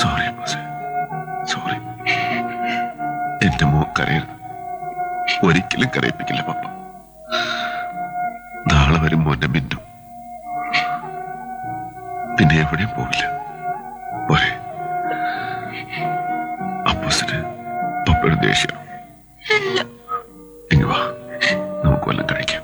sorry ബോസേ sorry എന്റെ മോൻ കരയരുത് ഒരിക്കലും കരയിപ്പിക്കില്ല പപ്പ നാളെ വരും മോന്റെ മിന്നും പിന്നെ എവിടെയും പോവില്ല പോരെ അപ്പൂസിന് പപ്പയുടെ ദേഷ്യം ഇങ്ങ് വാ നമുക്ക് വല്ലതും കഴിക്കാം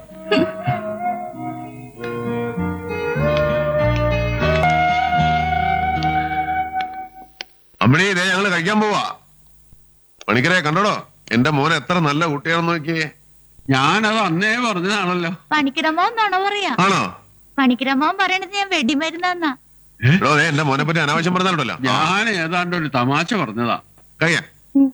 അമ്മണി ഇതേ ഞങ്ങള് കഴിക്കാൻ പോവാ പണിക്കരെ കണ്ടോടോ എന്റെ മോൻ എത്ര നല്ല കുട്ടിയാണെന്ന് നോക്കിയേ ഞാനത് അന്നേ പറഞ്ഞതാണല്ലോ പണിക്കിരമോ നുണ പറയാ ആണോ പണിക്കിരമോ പറയണത് ഞാൻ വെടിമരുന്നാന്നാ എടോ ദേ എന്റെ മോനെ പറ്റി അനാവശ്യം പറഞ്ഞാലുണ്ടല്ലോ ഞാൻ ഏതാണ്ട് ഒരു തമാശ പറഞ്ഞതാ കഴിയാ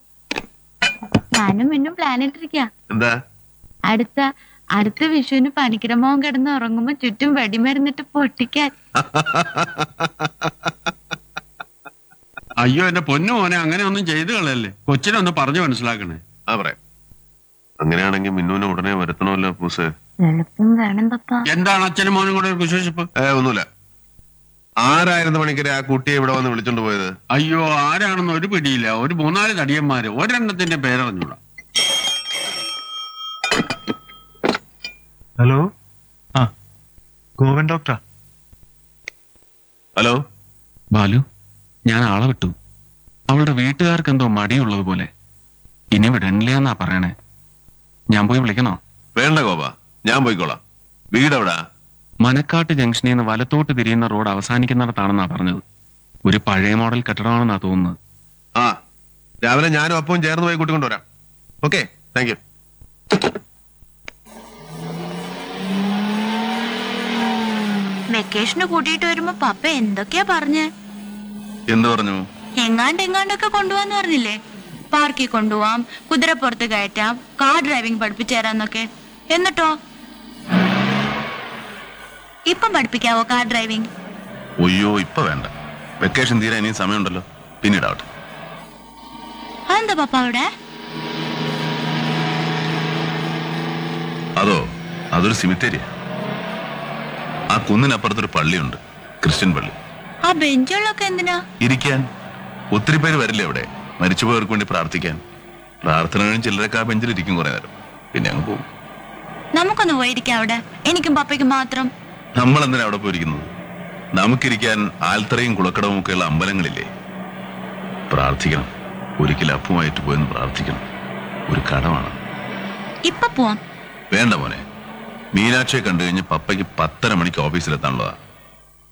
ഞാനും മിന്നും പ്ലാൻ ഇട്ടിരിക്ക എന്താ അടുത്ത അടുത്ത വിഷുവിന് പണിക്കിരമോൻ കിടന്ന് ഉറങ്ങുമ്പോ ചുറ്റും വെടിമരുന്നിട്ട് പൊട്ടിക്കാൻ അയ്യോ എന്റെ പൊന്നു മോനെ അങ്ങനെ ഒന്നും ചെയ്തു കളയല്ലേ കൊച്ചിനൊന്ന് പറഞ്ഞു മനസ്സിലാക്കണേ ആ പറയാം അങ്ങനെയാണെങ്കിൽ മിന്നുവിനെ ഉടനെ വരുത്തണമല്ലോ പൂസ് എളുപ്പം വേണം പപ്പ എന്താണ് അച്ഛനും മോനും കൂടെ ഒരു വിശേഷിപ്പ് ഏ ഒന്നുമില്ല ആരായിരുന്നു പണിക്കരെ ആ കുട്ടിയെ ഇവിടെ വന്ന് വിളിച്ചോണ്ട് പോയത് അയ്യോ ആരാണെന്ന് ഒരു പിടിയില്ല ഒരു മൂന്നാല് തടിയന്മാര് ഒരെണ്ണത്തിന്റെ പേരറിഞ്ഞൂടാ ഹലോ ആ ഗോവൻ ഡോക്ടറാ ഹലോ ബാലു ഞാൻ ആളെ വിട്ടു അവളുടെ വീട്ടുകാർക്ക് എന്തോ മടിയുള്ളത് പോലെ ഇനി വിടണില്ലെന്നാ പറയണേ ഞാൻ പോയി വിളിക്കണോ വേണ്ട ഗോപ ഞാൻ പോയിക്കോളാം വീടെവിടാ മനക്കാട്ട് ജംഗ്ഷനിൽ നിന്ന് വലത്തോട്ട് തിരിയുന്ന റോഡ് അവസാനിക്കുന്നിടത്താണെന്നാ പറഞ്ഞത് ഒരു പഴയ മോഡൽ കെട്ടിടമാണെന്നാ തോന്നുന്നത് ആ രാവിലെ ഞാനും അപ്പവും ചേർന്ന് പോയി കൂട്ടിക്കൊണ്ടുവരാം ഓക്കെ താങ്ക് യു വെക്കേഷന് കൂട്ടിയിട്ട് വരുമ്പോ പപ്പ എന്തൊക്കെയാ പറഞ്ഞേ എന്ത് പറഞ്ഞു എങ്ങാണ്ട് എങ്ങാണ്ടൊക്കെ കൊണ്ടുപോവാന്ന് പറഞ്ഞില്ലേ പാർക്കിൽ കൊണ്ടുപോവാം കുതിരപ്പുറത്ത് കയറ്റാം കാർ ഡ്രൈവിംഗ് പഠിപ്പിച്ചു തരാന്നൊക്കെ എന്നിട്ടോ ഇപ്പം പഠിപ്പിക്കാവോ കാർ ഡ്രൈവിംഗ് ഒയ്യോ ഇപ്പൊ വേണ്ട വെക്കേഷൻ തീരാൻ ഇനിയും സമയമുണ്ടല്ലോ പിന്നീടാവട്ടെ അതെന്താ പപ്പ അവിടെ അതോ അതൊരു സിമിത്തേരിയ ആ കുന്നിനപ്പുറത്തൊരു പള്ളിയുണ്ട് ക്രിസ്ത്യൻ പള്ളി ആ ബെഞ്ചുകളൊക്കെ എന്തിനാ ഇരിക്കാൻ ഒത്തിരി പേര് വരില്ലേ അവിടെ മരിച്ചുപോയവർക്ക് വേണ്ടി പ്രാർത്ഥിക്കാൻ പ്രാർത്ഥന കഴിഞ്ഞ് ചിലരൊക്കെ ആ ബെഞ്ചിൽ ഇരിക്കും കുറെ നേരം പിന്നെ അങ്ങ് പോകും നമുക്കൊന്ന് പോയിരിക്കാം അവിടെ എനിക്കും പപ്പയ്ക്കും മാത്രം നമ്മൾ എന്തിനാ അവിടെ പോയിരിക്കുന്നത് നമുക്കിരിക്കാൻ ആൽത്തറയും കുളക്കടവും ഒക്കെയുള്ള അമ്പലങ്ങളില്ലേ പ്രാർത്ഥിക്കണം ഒരിക്കൽ അപ്പുമായിട്ട് പോയെന്ന് പ്രാർത്ഥിക്കണം ഒരു കടമാണ് ഇപ്പൊ പോവാം വേണ്ട മോനെ മീനാക്ഷിയെ കണ്ടു കഴിഞ്ഞ് പപ്പയ്ക്ക് പത്തര മണിക്ക് ഓഫീസിലെത്താനുള്ളതാ